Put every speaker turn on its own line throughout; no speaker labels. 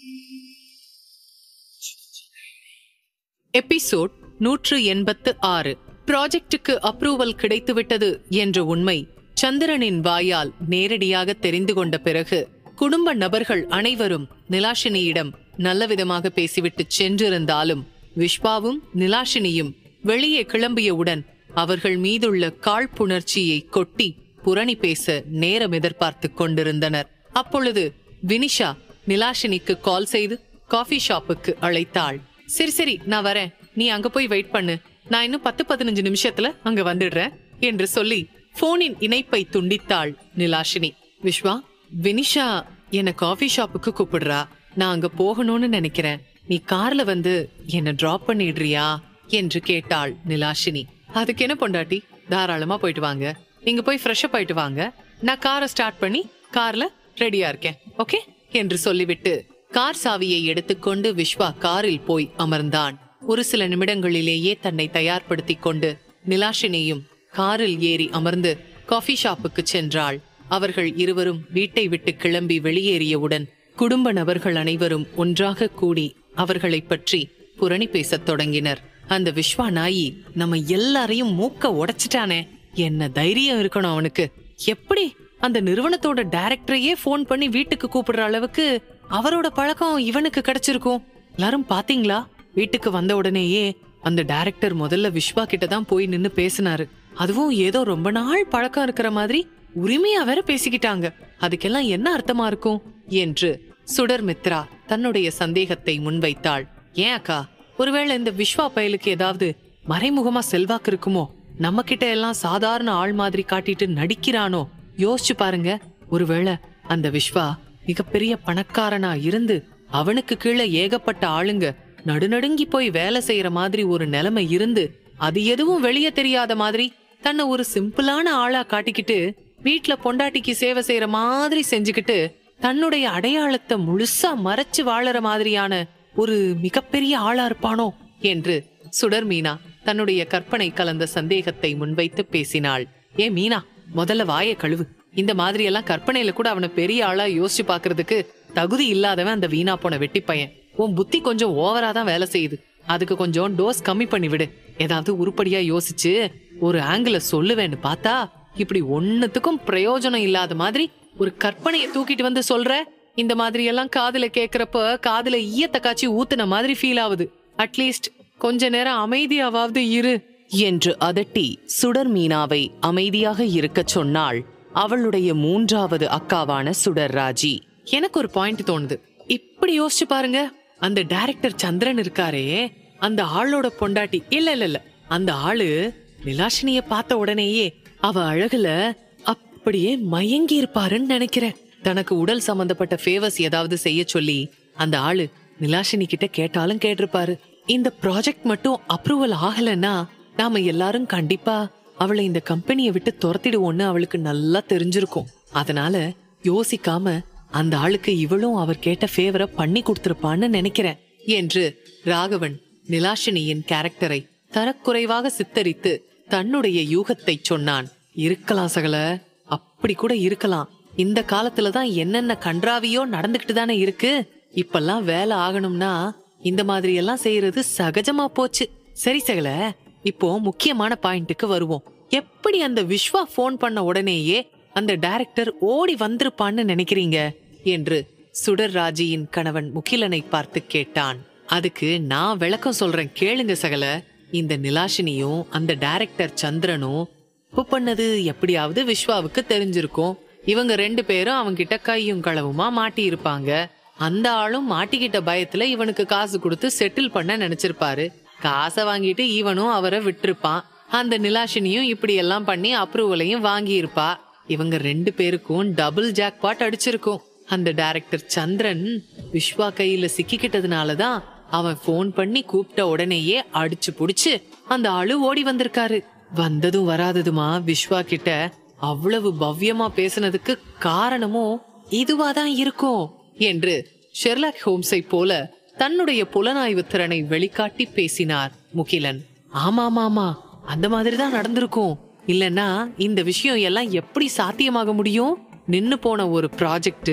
Episode நூற்று எண்பத்து ஆறு ப்ராஜெக்டுக்கு அப்ரூவல் கிடைத்துவிட்டது என்ற உண்மை சந்திரனின் வாயால் நேரடியாக தெரிந்து கொண்ட பிறகு குடும்ப நபர்கள் அனைவரும் நிலாஷினியிடம் நல்லவிதமாக பேசிவிட்டு சென்றிருந்தாலும் விஸ்வாவும் நிலாஷினியும் வெளியே கிளம்பியவுடன் அவர்கள் மீதுள்ள காழ்ப்புணர்ச்சியை கொட்டி புரணி பேச நேரம் எதிர்பார்த்துக் கொண்டிருந்தனர் அப்பொழுது வினிஷா நிலாஷினிக்கு கால் செய்து காஃபி ஷாப்புக்கு அழைத்தாள் சரி சரி நான் வரேன் நீ அங்க போய் வெயிட் பண்ணு நான் இன்னும் பத்து பதினஞ்சு நிமிஷத்துல அங்க வந்துடுறேன் என்று சொல்லி போனின் இணைப்பை துண்டித்தாள் நிலாஷினி விஸ்வா வினிஷா என்ன காஃபி ஷாப்புக்கு கூப்பிடுறா நான் அங்க போகணும்னு நினைக்கிறேன் நீ கார்ல வந்து என்ன டிராப் பண்ணிடுறியா என்று கேட்டாள் நிலாஷினி அதுக்கு என்ன பொண்டாட்டி தாராளமா போயிட்டு வாங்க நீங்க போய் ஃப்ரெஷ் அப் ஆயிட்டு வாங்க நான் காரை ஸ்டார்ட் பண்ணி கார்ல ரெடியா இருக்கேன் ஓகே என்று சொல்லிவிட்டு கார் சாவியை எடுத்துக்கொண்டு விஸ்வா காரில் போய் அமர்ந்தான் ஒரு சில நிமிடங்களிலேயே தன்னை தயார்படுத்திக் கொண்டு நிலாஷினியும் காரில் ஏறி அமர்ந்து காஃபி ஷாப்புக்கு சென்றாள் அவர்கள் இருவரும் வீட்டை விட்டு கிளம்பி வெளியேறியவுடன் குடும்ப நபர்கள் அனைவரும் ஒன்றாக கூடி அவர்களைப் பற்றி புரணி பேசத் தொடங்கினர் அந்த விஸ்வா நாயி நம்ம எல்லாரையும் மூக்க உடைச்சிட்டானே என்ன தைரியம் இருக்கணும் அவனுக்கு எப்படி அந்த நிறுவனத்தோட டைரக்டரையே ஃபோன் பண்ணி வீட்டுக்கு கூப்பிடுற அளவுக்கு அவரோட பழக்கம் இவனுக்கு கிடைச்சிருக்கும் எல்லாரும் பாத்தீங்களா வீட்டுக்கு வந்த உடனேயே அந்த டைரக்டர் முதல்ல விஸ்வா கிட்ட தான் போய் நின்னு பேசினாரு அதுவும் ஏதோ ரொம்ப நாள் பழக்கம் இருக்கிற மாதிரி உரிமையா வேற பேசிக்கிட்டாங்க அதுக்கெல்லாம் என்ன அர்த்தமா இருக்கும் என்று சுடர் மித்ரா தன்னுடைய சந்தேகத்தை முன்வைத்தாள் ஏன் அக்கா ஒருவேளை இந்த விஸ்வா பயலுக்கு ஏதாவது மறைமுகமா செல்வாக்கு இருக்குமோ நம்ம கிட்ட எல்லாம் சாதாரண ஆள் மாதிரி காட்டிட்டு நடிக்கிறானோ யோசிச்சு பாருங்க ஒருவேளை அந்த விஸ்வா மிகப்பெரிய பணக்காரனா இருந்து அவனுக்கு கீழே ஏகப்பட்ட ஆளுங்க நடுநடுங்கி போய் வேலை செய்யற மாதிரி ஒரு நிலைமை இருந்து அது எதுவும் வெளியே தெரியாத மாதிரி தன்னை ஒரு சிம்பிளான ஆளா காட்டிக்கிட்டு வீட்ல பொண்டாட்டிக்கு சேவை செய்யற மாதிரி செஞ்சுக்கிட்டு தன்னுடைய அடையாளத்தை முழுசா மறைச்சு வாழற மாதிரியான ஒரு மிகப்பெரிய ஆளா இருப்பானோ என்று சுடர் மீனா தன்னுடைய கற்பனை கலந்த சந்தேகத்தை முன்வைத்து பேசினாள் ஏ மீனா முதல்ல வாய கழுவு இந்த மாதிரி எல்லாம் கற்பனையில கூட அவனை பெரிய ஆளா யோசிச்சு பாக்குறதுக்கு தகுதி இல்லாதவன் அந்த வீணா போன வெட்டி பையன் உன் புத்தி கொஞ்சம் ஓவரா தான் வேலை செய்யுது அதுக்கு கொஞ்சம் டோஸ் கம்மி பண்ணி விடு ஏதாவது உருப்படியா யோசிச்சு ஒரு ஆங்கிள சொல்லுவேன்னு பார்த்தா இப்படி ஒன்னுத்துக்கும் பிரயோஜனம் இல்லாத மாதிரி ஒரு கற்பனையை தூக்கிட்டு வந்து சொல்ற இந்த மாதிரி எல்லாம் காதுல கேக்குறப்ப காதுல ஈயத்த காய்ச்சி ஊத்துன மாதிரி ஃபீல் ஆகுது அட்லீஸ்ட் கொஞ்ச நேரம் அமைதியாவது இரு என்று அதட்டி சுடர் மீனாவை அமைதியாக இருக்கச் சொன்னாள் அவளுடைய மூன்றாவது அக்காவான சுடர் ராஜி எனக்கு ஒரு பாயிண்ட் தோணுது இப்படி யோசிச்சு பாருங்க அந்த டைரக்டர் சந்திரன் இருக்காரே அந்த ஆளோட பொண்டாட்டி இல்ல இல்ல இல்ல அந்த ஆளு நிலாஷினிய பார்த்த உடனேயே அவ அழகுல அப்படியே மயங்கி இருப்பாருன்னு நினைக்கிறேன் தனக்கு உடல் சம்பந்தப்பட்ட ஃபேவர்ஸ் ஏதாவது செய்ய சொல்லி அந்த ஆளு நிலாஷினி கிட்ட கேட்டாலும் கேட்டிருப்பாரு இந்த ப்ராஜெக்ட் மட்டும் அப்ரூவல் ஆகலைன்னா நாம எல்லாரும் கண்டிப்பா அவளை இந்த கம்பெனியை விட்டு துரத்திடுவோன்னு அவளுக்கு நல்லா தெரிஞ்சிருக்கும் அதனால யோசிக்காம அந்த ஆளுக்கு இவளும் அவர் கேட்ட ஃபேவரை பண்ணி கொடுத்திருப்பான்னு நினைக்கிறேன் என்று ராகவன் நிலாஷினியின் கேரக்டரை தரக்குறைவாக சித்தரித்து தன்னுடைய யூகத்தை சொன்னான் இருக்கலாம் சகல அப்படி கூட இருக்கலாம் இந்த காலத்துல தான் என்னென்ன கன்றாவியோ நடந்துகிட்டு தானே இருக்கு இப்பெல்லாம் வேலை ஆகணும்னா இந்த மாதிரி எல்லாம் செய்யறது சகஜமா போச்சு சரி சகல இப்போ முக்கியமான பாயிண்ட்டுக்கு வருவோம் எப்படி அந்த விஸ்வா ஃபோன் பண்ண உடனேயே அந்த டைரக்டர் ஓடி வந்திருப்பான்னு நினைக்கிறீங்க என்று சுடர் ராஜியின் கணவன் முகிலனை பார்த்து கேட்டான் அதுக்கு நான் விளக்கம் சொல்றேன் கேளுங்க சகல இந்த நிலாஷினியும் அந்த டைரக்டர் சந்திரனும் தப்பு பண்ணது எப்படியாவது விஸ்வாவுக்கு தெரிஞ்சிருக்கும் இவங்க ரெண்டு பேரும் அவன்கிட்ட கையும் களவுமா மாட்டி இருப்பாங்க அந்த ஆளும் மாட்டிக்கிட்ட பயத்துல இவனுக்கு காசு கொடுத்து செட்டில் பண்ண நினைச்சிருப்பாரு காசை வாங்கிட்டு இவனும் அவரை விட்டிருப்பான் அந்த நிலாஷினியும் இப்படி எல்லாம் பண்ணி அப்ரூவலையும் வாங்கி இருப்பா இவங்க ரெண்டு பேருக்கும் டபுள் ஜாக்பாட் அடிச்சிருக்கும் அந்த டைரக்டர் சந்திரன் விஸ்வா கையில சிக்கிக்கிட்டதுனால தான் அவன் ஃபோன் பண்ணி கூப்பிட்ட உடனேயே அடிச்சு புடிச்சு அந்த ஆளு ஓடி வந்திருக்காரு வந்ததும் வராததுமா விஸ்வா கிட்ட அவ்வளவு பவ்யமா பேசுனதுக்கு காரணமும் இதுவா தான் இருக்கும் என்று ஷெர்லாக் ஹோம்ஸை போல தன்னுடைய புலனாய்வு திறனை வெளிக்காட்டி பேசினார் முகிலன் ஆமாமாமா அந்த மாதிரி தான் நடந்திருக்கும் இல்லனா இந்த விஷயம் எல்லாம் எப்படி சாத்தியமாக முடியும் நின்னு போன ஒரு ப்ராஜெக்ட்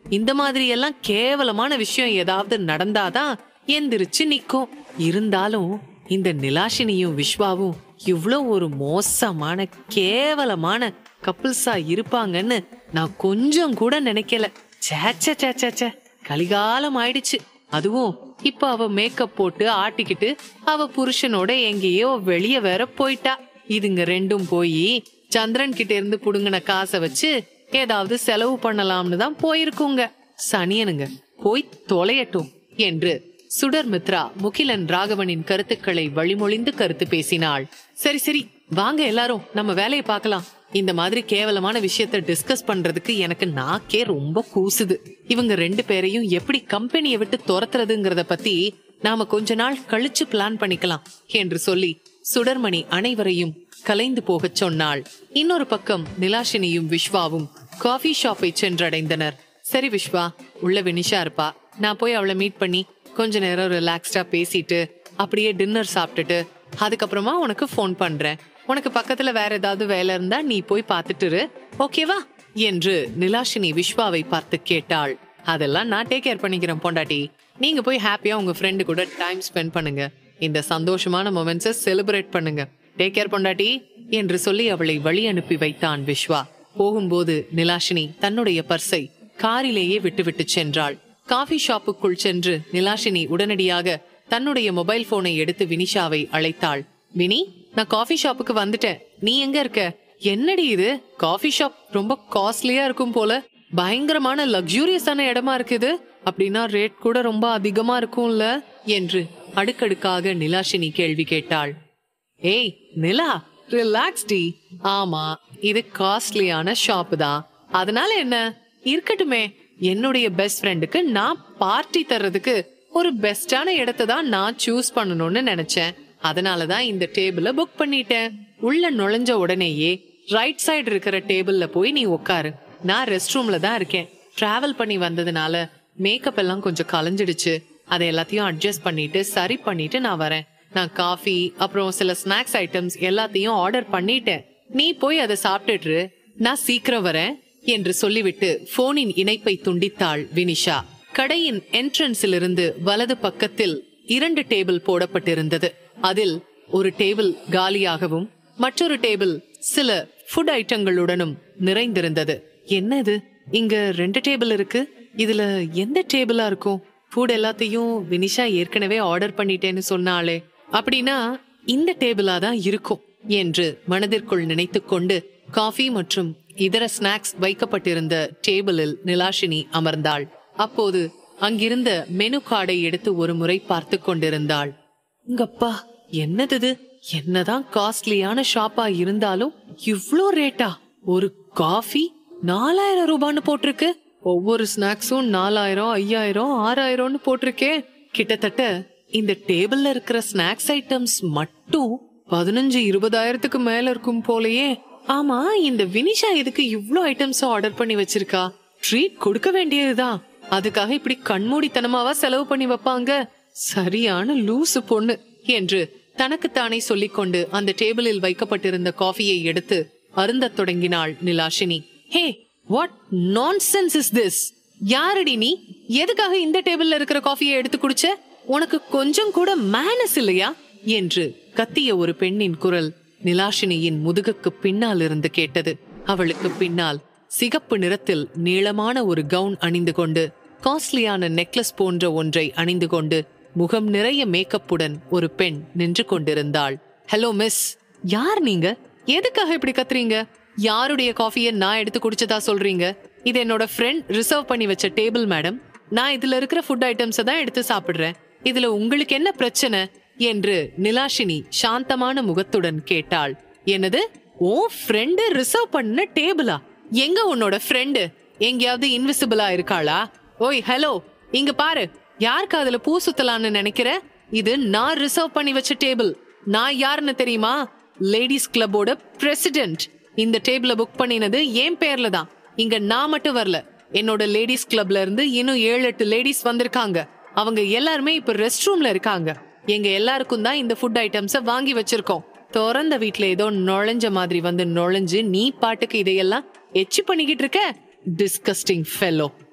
இந்த மாதிரி எல்லாம் கேவலமான விஷயம் ஏதாவது நடந்தாதான் எந்திரிச்சு நிக்கும் இருந்தாலும் இந்த நிலாஷினியும் விஸ்வாவும் இவ்ளோ ஒரு மோசமான கேவலமான கப்பிள்ஸா இருப்பாங்கன்னு நான் கொஞ்சம் கூட நினைக்கல சேச்ச சேச்ச கலிகாலம் ஆயிடுச்சு அதுவும் இப்ப அவ மேக்கப் போட்டு ஆட்டிக்கிட்டு அவ புருஷனோட எங்கேயோ வெளிய வேற போயிட்டா இதுங்க ரெண்டும் போய் சந்திரன் கிட்ட இருந்து புடுங்கின காசை வச்சு ஏதாவது செலவு பண்ணலாம்னு தான் போயிருக்குங்க சனியனுங்க போய் தொலையட்டும் என்று சுடர் மித்ரா முகிலன் ராகவனின் கருத்துக்களை வழிமொழிந்து கருத்து பேசினாள் சரி சரி வாங்க எல்லாரும் நம்ம வேலையை பார்க்கலாம் இந்த மாதிரி கேவலமான விஷயத்த டிஸ்கஸ் பண்றதுக்கு எனக்கு நாக்கே ரொம்ப கூசுது இவங்க ரெண்டு பேரையும் எப்படி கம்பெனியை விட்டு துரத்துறதுங்கிறத பத்தி நாம கொஞ்ச நாள் கழிச்சு பிளான் பண்ணிக்கலாம் என்று சொல்லி சுடர்மணி அனைவரையும் கலைந்து போகச் சொன்னாள் இன்னொரு பக்கம் நிலாஷினியும் விஸ்வாவும் காஃபி ஷாப்பை சென்றடைந்தனர் சரி விஸ்வா உள்ள வினிஷா இருப்பா நான் போய் அவளை மீட் பண்ணி கொஞ்ச நேரம் ரிலாக்ஸ்டா பேசிட்டு அப்படியே டின்னர் சாப்பிட்டுட்டு அதுக்கப்புறமா உனக்கு ஃபோன் பண்றேன் உனக்கு பக்கத்துல வேற ஏதாவது வேலை இருந்தா நீ போய் பார்த்துட்டு இரு. ஓகேவா என்று நிலாஷினி விஸ்வாவை பார்த்து கேட்டாள் அதெல்லாம் நான் டேக் கேர் பண்ணிக்கிறேன் பொண்டாட்டி நீங்க போய் ஹாப்பியா உங்க ஃப்ரெண்டு கூட டைம் ஸ்பெண்ட் பண்ணுங்க இந்த சந்தோஷமான மொமெண்ட்ஸை செலிப்ரேட் பண்ணுங்க டேக் கேர் பொண்டாட்டி என்று சொல்லி அவளை வழி அனுப்பி வைத்தான் விஸ்வா போகும்போது நிலாஷினி தன்னுடைய பர்ஸை காரிலேயே விட்டுவிட்டு சென்றாள் காஃபி ஷாப்புக்குள் சென்று நிலாஷினி உடனடியாக தன்னுடைய மொபைல் போனை எடுத்து வினிஷாவை அழைத்தாள் வினி நான் காஃபி ஷாப்புக்கு வந்துட்டேன் நீ எங்க இருக்க என்னடி இது காஃபி ஷாப் ரொம்ப காஸ்ட்லியா இருக்கும் போல பயங்கரமான லக்ஸூரியஸான இடமா இருக்குது அப்படின்னா ரேட் கூட ரொம்ப அதிகமா இருக்கும்ல என்று அடுக்கடுக்காக நிலாஷினி கேள்வி கேட்டாள் ஏய் நிலா ரிலாக்ஸ் டி ஆமா இது காஸ்ட்லியான ஷாப் தான் அதனால என்ன இருக்கட்டுமே என்னுடைய பெஸ்ட் ஃப்ரெண்டுக்கு நான் பார்ட்டி தர்றதுக்கு ஒரு பெஸ்டான இடத்தை தான் நான் சூஸ் பண்ணணும்னு நினைச்சேன் அதனால தான் இந்த டேபிள புக் பண்ணிட்டேன் உள்ள நுழைஞ்ச உடனேயே ரைட் சைடு இருக்கிற டேபிள்ல போய் நீ உட்காரு நான் ரெஸ்ட் ரூம்ல தான் இருக்கேன் டிராவல் பண்ணி வந்ததுனால மேக்கப் எல்லாம் கொஞ்சம் கலைஞ்சிடுச்சு அதை எல்லாத்தையும் அட்ஜஸ்ட் பண்ணிட்டு சரி பண்ணிட்டு நான் வரேன் நான் காஃபி அப்புறம் சில ஸ்நாக்ஸ் ஐட்டம்ஸ் எல்லாத்தையும் ஆர்டர் பண்ணிட்டேன் நீ போய் அதை சாப்பிட்டுட்டு இரு. நான் சீக்கிரம் வரேன் என்று சொல்லிவிட்டு போனின் இணைப்பை துண்டித்தாள் வினிஷா கடையின் என்ட்ரன்ஸில் இருந்து வலது பக்கத்தில் இரண்டு டேபிள் போடப்பட்டிருந்தது அதில் ஒரு டேபிள் காலியாகவும் மற்றொரு டேபிள் சில ஃபுட் ஐட்டங்களுடனும் நிறைந்திருந்தது என்னது இங்க ரெண்டு டேபிள் இருக்கு இதுல எந்த டேபிளா இருக்கும் ஃபுட் எல்லாத்தையும் வினிஷா ஏற்கனவே ஆர்டர் பண்ணிட்டேன்னு சொன்னாளே அப்படின்னா இந்த டேபிளா தான் இருக்கும் என்று மனதிற்குள் நினைத்துக்கொண்டு காஃபி மற்றும் இதர ஸ்நாக்ஸ் வைக்கப்பட்டிருந்த டேபிளில் நிலாஷினி அமர்ந்தாள் அப்போது அங்கிருந்த மெனு கார்டை எடுத்து ஒரு முறை பார்த்து கொண்டிருந்தாள் உங்கப்பா என்னது இது என்னதான் காஸ்ட்லியான ஷாப்பா இருந்தாலும் இவ்ளோ ரேட்டா ஒரு காஃபி நாலாயிரம் ரூபான்னு போட்டிருக்கு ஒவ்வொரு ஸ்நாக்ஸும் நாலாயிரம் ஐயாயிரம் ஆறாயிரம்னு போட்டிருக்கே கிட்டத்தட்ட இந்த டேபிள்ல இருக்கிற ஸ்நாக்ஸ் ஐட்டம்ஸ் மட்டும் பதினஞ்சு இருபதாயிரத்துக்கு மேல இருக்கும் போலயே ஆமா இந்த வினிஷா எதுக்கு இவ்ளோ ஐட்டம்ஸ் ஆர்டர் பண்ணி வச்சிருக்கா ட்ரீட் கொடுக்க வேண்டியதுதான் அதுக்காக இப்படி கண்மூடித்தனமாவா செலவு பண்ணி வைப்பாங்க சரியான லூசு பொண்ணு என்று தனக்குத்தானே சொல்லிக்கொண்டு அந்த டேபிளில் வைக்கப்பட்டிருந்த காஃபியை எடுத்து அருந்தத் தொடங்கினாள் Nilashini hey what nonsense is this யாரடி நீ எதுக்காக இந்த டேபிள்ல இருக்கிற காஃபியை எடுத்து குடிச்ச உனக்கு கொஞ்சம் கூட மேனஸ் இல்லையா என்று கத்திய ஒரு பெண்ணின் குரல் நிலாஷினியின் முதுகுக்கு பின்னால் இருந்து கேட்டது அவளுக்கு பின்னால் சிகப்பு நிறத்தில் நீளமான ஒரு கவுன் அணிந்து கொண்டு காஸ்ட்லியான நெக்லஸ் போன்ற ஒன்றை அணிந்து கொண்டு முகம் நிறைய மேக்கப்புடன் ஒரு பெண் நின்று கொண்டிருந்தாள் ஹலோ மிஸ் யார் நீங்க எதுக்காக இப்படி கத்துறீங்க யாருடைய காஃபியை நான் எடுத்து குடிச்சதா சொல்றீங்க இது என்னோட ஃப்ரெண்ட் ரிசர்வ் பண்ணி வச்ச டேபிள் மேடம் நான் இதுல இருக்கிற ஃபுட் ஐட்டம்ஸை தான் எடுத்து சாப்பிடுறேன் இதுல உங்களுக்கு என்ன பிரச்சனை என்று நிலாஷினி சாந்தமான முகத்துடன் கேட்டாள் என்னது ஓ ஃப்ரெண்டு ரிசர்வ் பண்ண டேபிளா எங்க உன்னோட ஃப்ரெண்டு எங்கேயாவது இன்விசிபிளா இருக்காளா ஓய் ஹலோ இங்க பாரு யாருக்கு அதுல பூ சுத்தலான்னு நினைக்கிற இது நான் ரிசர்வ் பண்ணி வச்ச டேபிள் நான் யாருன்னு தெரியுமா லேடிஸ் கிளப்போட பிரசிடென்ட் இந்த டேபிள புக் பண்ணினது என் பேர்ல தான் இங்க நான் மட்டும் வரல என்னோட லேடிஸ் கிளப்ல இருந்து இன்னும் ஏழு எட்டு லேடிஸ் வந்திருக்காங்க அவங்க எல்லாருமே இப்ப ரெஸ்ட் ரூம்ல இருக்காங்க எங்க எல்லாருக்கும் தான் இந்த ஃபுட் ஐட்டம்ஸ வாங்கி வச்சிருக்கோம் திறந்த வீட்ல ஏதோ நுழைஞ்ச மாதிரி வந்து நுழைஞ்சு நீ பாட்டுக்கு இதையெல்லாம் எச்சி பண்ணிக்கிட்டு இருக்க டிஸ்கஸ்டிங் ஃபெல்லோ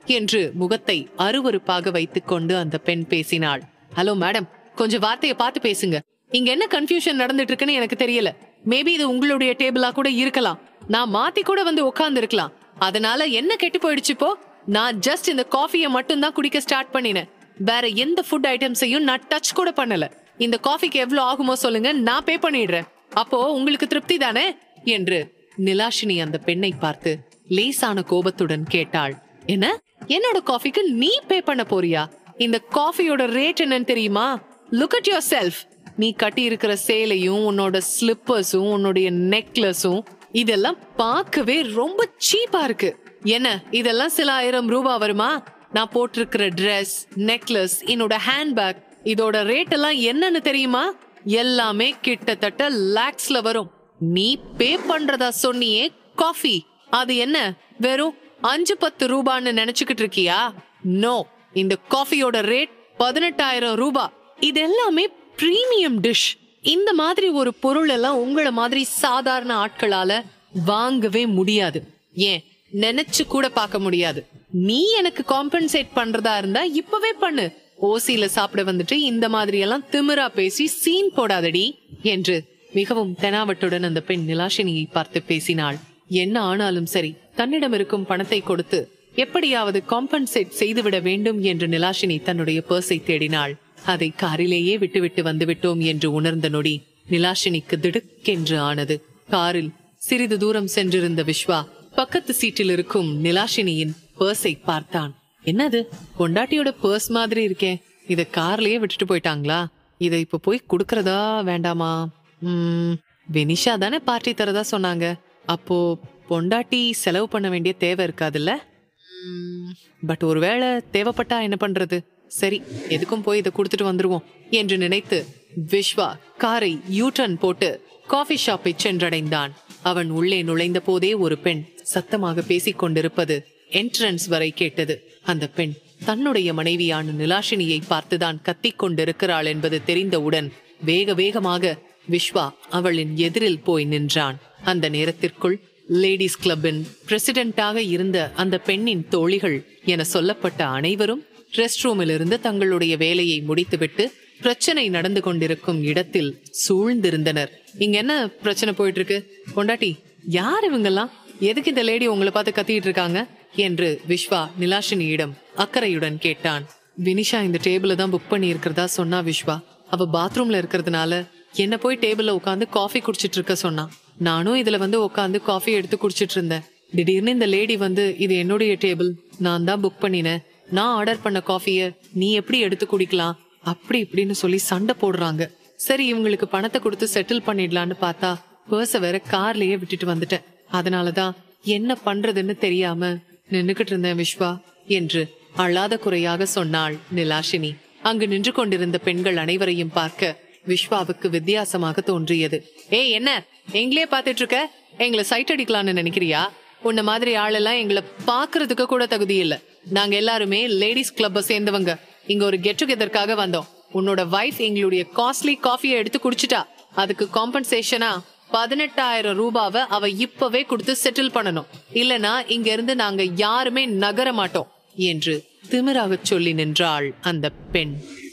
என்று முகத்தை அருவருப்பாக வைத்துக்கொண்டு அந்த பெண் பேசினாள் ஹலோ மேடம் கொஞ்சம் வார்த்தையை பார்த்து பேசுங்க இங்க என்ன கன்ஃபியூஷன் நடந்துட்டு இருக்குன்னு எனக்கு தெரியல மேபி இது உங்களுடைய டேபிளா கூட இருக்கலாம் நான் மாத்தி கூட வந்து உட்கார்ந்து இருக்கலாம் அதனால என்ன கெட்டு போயிடுச்சு இப்போ நான் ஜஸ்ட் இந்த காஃபியை மட்டும் தான் குடிக்க ஸ்டார்ட் பண்ணினேன் வேற எந்த ஃபுட் ஐட்டம்ஸையும் நான் டச் கூட பண்ணல இந்த காஃபிக்கு எவ்வளவு ஆகுமோ சொல்லுங்க நான் பே பண்ணிடுறேன் அப்போ உங்களுக்கு திருப்தி தானே என்று நிலாஷினி அந்த பெண்ணை பார்த்து லேசான கோபத்துடன் கேட்டாள் என்ன என்னோட காஃபிக்கு நீ பே பண்ண போறியா இந்த காஃபியோட ரேட் என்னன்னு தெரியுமா லுக் அட் யோர் செல்ஃப் நீ கட்டி இருக்கிற சேலையும் உன்னோட ஸ்லிப்பர்ஸும் உன்னுடைய நெக்லஸும் இதெல்லாம் பார்க்கவே ரொம்ப சீப்பா இருக்கு என்ன இதெல்லாம் சில ஆயிரம் ரூபாய் வருமா நான் போட்டிருக்கிற Dress நெக்லஸ் என்னோட ஹேண்ட்பேக் இதோட ரேட் எல்லாம் என்னன்னு தெரியுமா எல்லாமே கிட்டத்தட்ட லேக்ஸ்ல வரும் நீ பே பண்றதா சொன்னியே காஃபி அது என்ன வெறும் அஞ்சு பத்து ரூபான்னு நினைச்சுக்கிட்டு இருக்கியா நோ இந்த காஃபியோட ரேட் பதினெட்டாயிரம் ரூபாய் இது எல்லாமே பிரீமியம் டிஷ் இந்த மாதிரி ஒரு பொருள் எல்லாம் உங்கள மாதிரி சாதாரண ஆட்களால வாங்கவே முடியாது ஏன் நினைச்சு கூட பார்க்க முடியாது நீ எனக்கு காம்பன்சேட் பண்றதா இருந்தா இப்பவே பண்ணு ஓசியில சாப்பிட வந்துட்டு இந்த மாதிரி எல்லாம் திமிரா பேசி சீன் போடாதடி என்று மிகவும் தெனாவட்டுடன் அந்த பெண் நிலாஷினியை பார்த்து பேசினாள் என்ன ஆனாலும் சரி தன்னிடம் இருக்கும் பணத்தை கொடுத்து எப்படியாவது காம்பன்சேட் செய்துவிட வேண்டும் என்று நிலாஷினி தன்னுடைய பர்ஸை தேடினாள் அதை காரிலேயே விட்டுவிட்டு வந்துவிட்டோம் என்று உணர்ந்த நொடி நிலாஷினிக்கு திடுக்கென்று ஆனது காரில் சிறிது தூரம் சென்றிருந்த விஸ்வா பக்கத்து சீட்டில் இருக்கும் நிலாஷினியின் பர்ஸை பார்த்தான் என்னது பொண்டாட்டியோட பர்ஸ் மாதிரி இருக்கே இத கார்லயே விட்டுட்டு போயிட்டாங்களா இதை இப்ப போய் குடுக்கறதா வேண்டாமா உம் வினிஷா தானே பார்ட்டி தரதா சொன்னாங்க அப்போ பொண்டாட்டி செலவு பண்ண வேண்டிய தேவை இருக்காதுல்ல பட் ஒருவேளை தேவைப்பட்டா என்ன பண்றது சரி எதுக்கும் போய் இதை கொடுத்துட்டு வந்துருவோம் என்று நினைத்து விஸ்வா காரை யூட்டர்ன் போட்டு காஃபி ஷாப்பை சென்றடைந்தான் அவன் உள்ளே நுழைந்த போதே ஒரு பெண் சத்தமாக பேசிக் கொண்டிருப்பது என்ட்ரன்ஸ் வரை கேட்டது அந்த பெண் தன்னுடைய மனைவியான நிலாஷினியை பார்த்துதான் கத்திக் கொண்டிருக்கிறாள் என்பது தெரிந்தவுடன் வேக வேகமாக விஸ்வா அவளின் எதிரில் போய் நின்றான் அந்த நேரத்திற்குள் லேடிஸ் கிளப்பின் பிரசிடென்ட்டாக இருந்த அந்த பெண்ணின் தோழிகள் என சொல்லப்பட்ட அனைவரும் ரெஸ்ட் ரூமில் இருந்து தங்களுடைய வேலையை முடித்துவிட்டு பிரச்சனை நடந்து கொண்டிருக்கும் இடத்தில் சூழ்ந்திருந்தனர் இங்க என்ன பிரச்சனை போயிட்டு இருக்கு பொண்டாட்டி யார் இவங்கெல்லாம் எதுக்கு இந்த லேடி உங்களை பார்த்து கத்திட்டு இருக்காங்க என்று விஸ்வா நிலாஷினியிடம் அக்கறையுடன் கேட்டான் வினிஷா இந்த டேபிள தான் புக் பண்ணி இருக்கிறதா சொன்னா விஸ்வா அவ பாத்ரூம்ல இருக்கிறதுனால என்ன போய் டேபிள்ல உட்காந்து காஃபி குடிச்சிட்டு இருக்க சொன்னா நானும் இதுல வந்து உட்காந்து காஃபி எடுத்து குடிச்சிட்டு இருந்தேன் திடீர்னு இந்த லேடி வந்து இது என்னுடைய டேபிள் நான் தான் புக் பண்ணினேன் நான் ஆர்டர் பண்ண காஃபிய நீ எப்படி எடுத்து குடிக்கலாம் அப்படி இப்படின்னு சொல்லி சண்டை போடுறாங்க சரி இவங்களுக்கு பணத்தை கொடுத்து செட்டில் பண்ணிடலான்னு பார்த்தா பர்ஸ வேற கார்லயே விட்டுட்டு வந்துட்டேன் அதனாலதான் என்ன பண்றதுன்னு தெரியாம நின்னுகிட்டு இருந்தேன் விஸ்வா என்று அழாத குறையாக சொன்னாள் நிலாஷினி அங்கு நின்று கொண்டிருந்த பெண்கள் அனைவரையும் பார்க்க விஸ்வாவுக்கு வித்தியாசமாக தோன்றியது ஏய் என்ன எங்களே பார்த்துட்டு இருக்க எங்களை சைட் அடிக்கலாம்னு நினைக்கிறியா உன்ன மாதிரி ஆளெல்லாம் எங்களை பாக்குறதுக்கு கூட தகுதி இல்ல நாங்க எல்லாருமே லேடிஸ் கிளப்ப சேர்ந்தவங்க இங்க ஒரு கெட் டுகெதற்காக வந்தோம் உன்னோட வைஃப் எங்களுடைய காஸ்ட்லி காஃபியை எடுத்து குடிச்சிட்டா அதுக்கு காம்பன்சேஷனா பதினெட்டாயிரம் ரூபாவை அவ இப்பவே கொடுத்து செட்டில் பண்ணணும் இல்லனா இங்க இருந்து நாங்க யாருமே நகர மாட்டோம் என்று திமிராகச் சொல்லி நின்றாள் அந்த பெண்